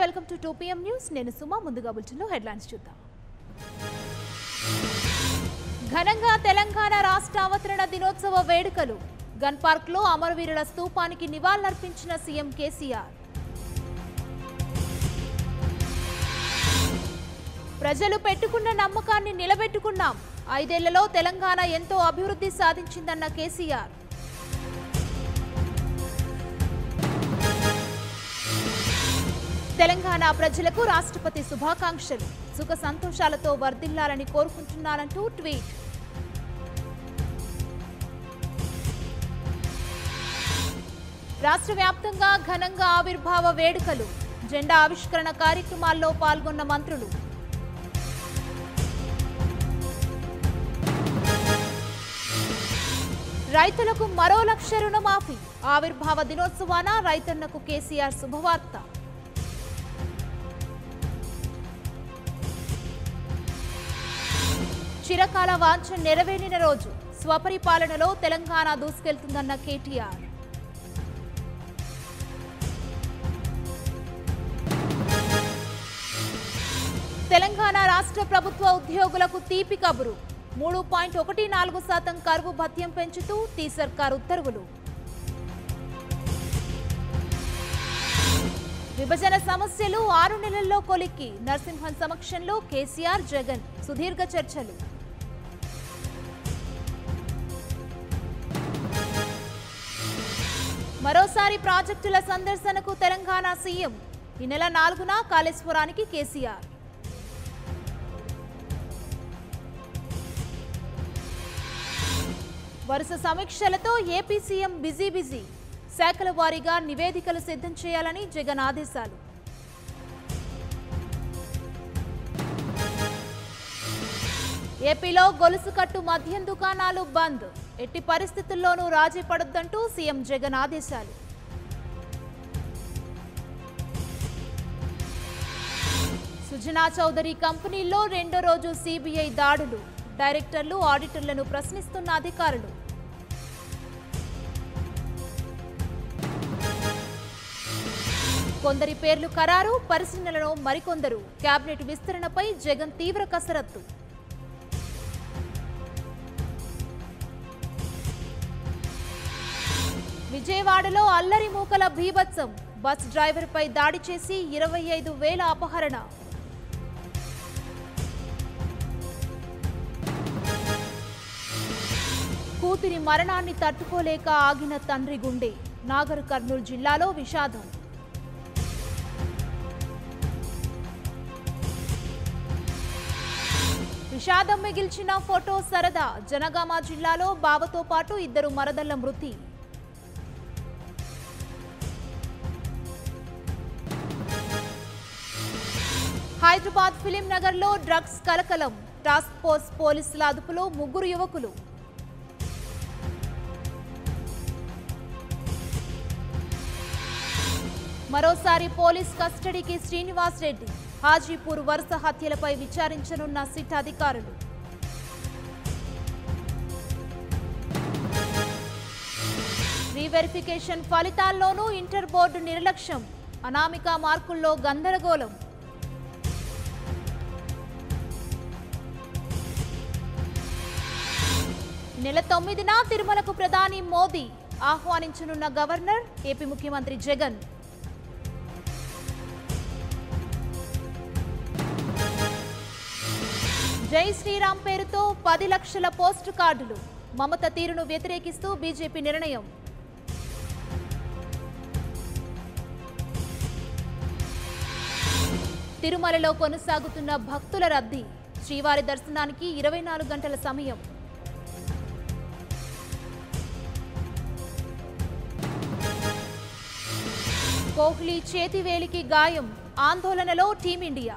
welcome to two PM news నేను సుమా ముందుగా బులెటిన్లో హెడ్లైన్స్ చూద్దాం ఘనంగా తెలంగాణ రాష్ట్ర అవతరణ దినోత్సవ వేడుకలు గన్ పార్క్ లో అమరవీరుల స్తూపానికి నివాళులర్పించిన సీఎం కేసీఆర్ ప్రజలు పెట్టుకున్న నమ్మకాన్ని నిలబెట్టుకున్నాం ఐదేళ్లలో తెలంగాణ ఎంతో అభివృద్ధి సాధించిందన్న కేసీఆర్ తెలంగాణ ప్రజలకు రాష్ట్రపతి శుభాకాంక్షలు సుఖ సంతోషాలతో వర్ధిల్లాలని కోరుకుంటున్నానంటూ ట్వీట్ రాష్ట్ర వ్యాప్తంగా ఘనంగా ఆవిర్భావ వేడుకలు జెండా ఆవిష్కరణ కార్యక్రమాల్లో పాల్గొన్న మంత్రులు రైతులకు మరో లక్ష రుణమాఫీ ఆవిర్భావ దినోత్సవాన రైతన్నకు కేసీఆర్ శుభవార్త చిరకాల వాంఛ నెరవేరిన రోజు స్వపరిపాలనలో తెలంగాణ దూసుకెళ్తుందన్న కేటీఆర్ తెలంగాణ రాష్ట్ర ప్రభుత్వ ఉద్యోగులకు తీపి కబురు మూడు పాయింట్ ఒకటి నాలుగు శాతం కరువు భత్యం పెంచుతూ టీ సర్కార్ ఉత్తర్వులు విభజన సమస్యలు ఆరు నెలల్లో కొలిక్కి నరసింహన్ సమక్షంలో కేసీఆర్ జగన్ సుదీర్ఘ చర్చలు మరోసారి ప్రాజెక్టుల సందర్శనకు తెలంగాణ సీఎం ఈ నెల నాలుగున కాళేశ్వరానికి కేసీఆర్ వరుస సమీక్షలతో ఏపీ సీఎం బిజీ బిజీ శాఖల వారీగా నివేదికలు సిద్ధం చేయాలని జగన్ ఆదేశాలు ఏపీలో గొలుసు కట్టు మద్యం దుకాణాలు బంద్ ఎట్టి పరిస్థితుల్లోనూ రాజీ పడొద్దంటూ సీఎం జగన్ ఆదేశాలు సుజనా చౌదరి కంపెనీల్లో రెండో రోజు సిబిఐ దాడులు డైరెక్టర్లు ఆడిటర్లను ప్రశ్నిస్తున్న అధికారులు కొందరి పేర్లు ఖరారు పరిశీలనలో మరికొందరు కేబినెట్ విస్తరణపై జగన్ తీవ్ర కసరత్తు విజయవాడలో అల్లరి మూకల భీభత్సం బస్ డ్రైవర్పై దాడి చేసి ఇరవై ఐదు వేల అపహరణ కూతురి మరణాన్ని తట్టుకోలేక ఆగిన తండ్రి గుండె నాగర్ కర్నూలు జిల్లాలో విషాదం విషాదం మిగిల్చిన ఫోటో సరదా జనగామ జిల్లాలో బావతో పాటు ఇద్దరు మరదళ్ల మృతి హైదరాబాద్ ఫిలిం నగర్లో డ్రగ్స్ కలకలం టాస్క్ ఫోర్స్ పోలీసుల అదుపులో ముగ్గురు యువకులు మరోసారి పోలీస్ కస్టడీకి శ్రీనివాస్ రెడ్డి హాజీపూర్ వరుస హత్యలపై విచారించనున్న సిట్ అధికారులు రీవెరిఫికేషన్ ఫలితాల్లోనూ ఇంటర్ బోర్డు నిర్లక్ష్యం అనామిక మార్కుల్లో గందరగోళం నెల తొమ్మిదిన తిరుమలకు ప్రధాని మోదీ ఆహ్వానించనున్న గవర్నర్ ఏపీ ముఖ్యమంత్రి జగన్ జై శ్రీరామ్ పేరుతో పది లక్షల పోస్టు కార్డులు మమత తీరును వ్యతిరేకిస్తూ బీజేపీ నిర్ణయం తిరుమలలో కొనసాగుతున్న భక్తుల రద్దీ శ్రీవారి దర్శనానికి ఇరవై నాలుగు గంటల సమయం కోహ్లీ చేతివేలికి గాయం ఆందోళనలో టీమిండియా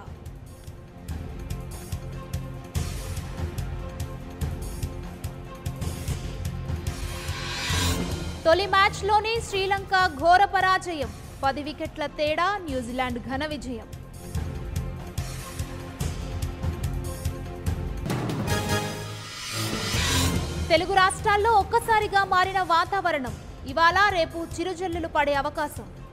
తొలి మ్యాచ్లోనే శ్రీలంక ఘోర పరాజయం పది వికెట్ల తేడా న్యూజిలాండ్ ఘన విజయం తెలుగు రాష్ట్రాల్లో ఒక్కసారిగా మారిన వాతావరణం ఇవాళ రేపు చిరుజల్లులు పడే అవకాశం